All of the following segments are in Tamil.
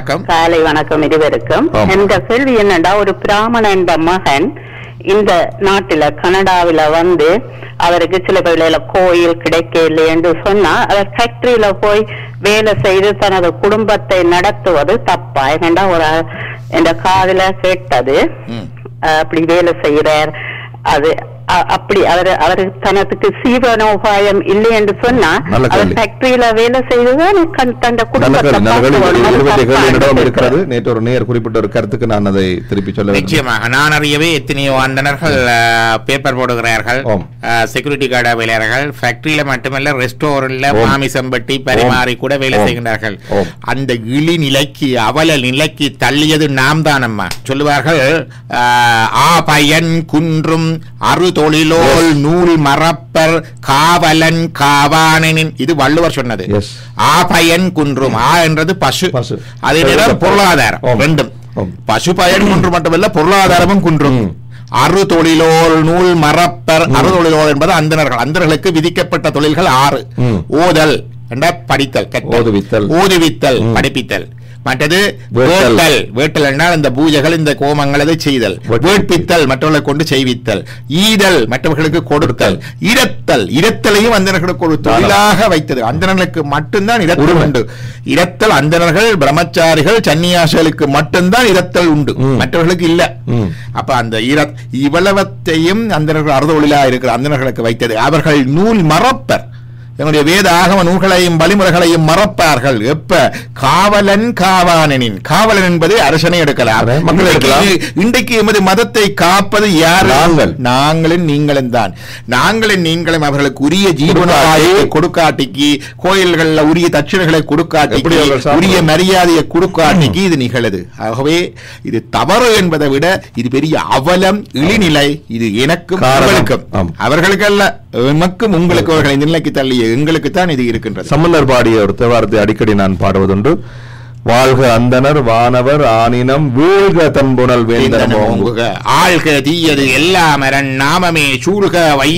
வணக்கம் காலை வணக்கம் இருவருக்கும் ஆம். என்ற கேள்வி என்னடா ஒரு பிராமணன் மகன் இந்த நாட்டுல கனடாவில வந்து அவருக்கு சில வேளையில கோயில் கிடைக்கல என்று சொன்னா அவர் ஃபேக்டரியில போய் வேலை செய்து தனது குடும்பத்தை நடத்துவது தப்பா ஏனெண்டா ஒரு என்ற காதுல கேட்டது ம். அஹ், அப்படி வேலை செய்யறார் அது அ- அப்படி அவர் அவர் தனக்கு சீவனோபாயம் இல்லை என்று சொன்னா நல்ல அவர் கேள்வி. ஃபேக்டரியில வேலை செய்துதான் கண்- தன் நல்ல குடும்பத்தை கேள்வி நல்ல கேள்வி பார்த்துக்கொள்ளணும். அது இருபத்தி கேள்வி என்னிடம் தப்பான்னு இருக்கிறது நேற்று ஒரு நேர் குறிப்பிட்ட ஒரு கருத்துக்கு நான் அதை திருப்பி சொல்ல வேண்டும் நிச்சயமாக நான் அறியவே எத்தனையோ அந்தனர்கள் பேப்பர் போடுகிறார்கள் ஆம். செக்யூரிட்டி கார்டு வேலையாளர்கள் ஃபேக்டரியில மட்டுமல்ல ரெஸ்டாரண்ட்ல ஆம். மாமிசம் வெட்டி பரிமாறி கூட வேலை ஆம். செய்கின்றார்கள் ஆம். அந்த இழி நிலைக்கு அவல நிலைக்கு தள்ளியது நாம் தானம்மா சொல்லுவார்கள் ஆஹ், ஆ பயன் குன்றும் அறு தொழிலோல் நூல் மறப்பர் காவலன் காவானனின் இது வள்ளுவர் சொன்னது Yes. ஆ பயன் குன்றும் ஆ என்றது பசு பசு. அதே நேரம் பொருளாதாரம் ஆம். ரெண்டும் ஆம். பசு பயன் குன்று மட்டுமல்ல பொருளாதாரமும் குன்றும் ம். அறு தொழிலோர் நூல் மறப்பர் அறு தொழிலோர் என்பது அந்தணர்கள் அந்தணர்களுக்கு விதிக்கப்பட்ட தொழில்கள் ஆறு ம். ஓதல் என்ற படித்தல் கற்றல். ஓதுவித்தல். ஓதுவித்தல் ம். படிப்பித்தல் மற்றது வேட்டல். வேட்டல் வேட்டல் என்றால் இந்த பூஜைகள் இந்த கோமங்கள் அதை செய்தல் வேட்பித்தல். வேட்பித்தல் மற்றவர்களை கொண்டு செய்வித்தல் ஈதல் மற்றவர்களுக்கு கொடுத்தல் இரத்தல் இரத்தலையும் அந்தணர்களுக்கு ஒரு தொழிலாக வைத்தது அந்தணர்களுக்கு மட்டும்தான் இரத்தல் உரிமை. உண்டு இரத்தல் அந்தணர்கள் பிரம்மச்சாரிகள் சன்னியாசிகளுக்கு மட்டும்தான் இரத்தல் உண்டு ம். மற்றவர்களுக்கு இல்ல ம். அப்ப அந்த இர இவ்வளவத்தையும் அந்தணர்கள் அறுதொழிலா இருக்கிற அந்தணர்களுக்கு வைத்தது அவர்கள் நூல் மறப்பர் எங்களுடைய வேத ஆகம நூல்களையும் வழிமுறைகளையும் மறப்பார்கள் எப்ப காவலன் காவானனின் காவலன் என்பது அரசனை எடுக்கலாம் அதை மக்கள் எடுக்கலாம். இன்றைக்கு- இன்றைக்கு எமது மதத்தை காப்பது யார் நாங்கள். நாங்களும் நீங்களும் தான் நாங்களும் நீங்களும் அவர்களுக்கு உரிய ஜீவனத்தை கொடுக்காட்டிக்கு கோயில்கள்ல உரிய தட்சிணைகளை எப்படி கொடுக்காட்டிக்கு அவர்கள் சாப்பிடுவார்கள்? உரிய மரியாதையை கொடுக்காட்டிக்கு இது நிகழுது ஆகவே இது தவறு என்பதை விட இது பெரிய அவலம் இழிநிலை இது எனக்கும் காரணம். உங்களுக்கும் ஆம். அவர்களுக்கு அல்ல எமக்கும் உங்களுக்கு அவர்களை இந்த நிலைக்கு தள்ளிய எங்களுக்கு தான் இது இருக்கின்றது சம்பந்தர் பாடிய ஒரு தேவாரத்தை அடிக்கடி நான் பாடுவதுண்டு வாழ்க அந்தனர் வானவர் ஆனினம் வீழ்க தன்புணல் வேந்தனம் வேந்தனம் ஓங்குக. ஓங்குக. ஆள்க தீயது எல்லாமரன் நாமமே சூழ்க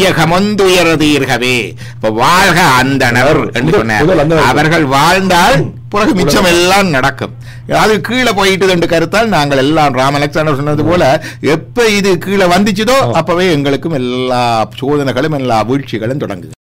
வையகமொந்துயரதீர்கவே இப்ப வாழ்க அந்தனர் என்று முதல் சொன்னார் அந்தணர். அவர்கள் வாழ்ந்தால் பிறகு மிச்சம் எல்லாம் நடக்கும் அது கீழே போயிட்டு என்று கருத்தால் நாங்கள் எல்லாம் ராமலட்சுமணர் சொன்னது போல எப்ப இது கீழே வந்துச்சுதோ அப்பவே எங்களுக்கும் எல்லா சோதனைகளும் எல்லா வீழ்ச்சிகளும் தொடங்குது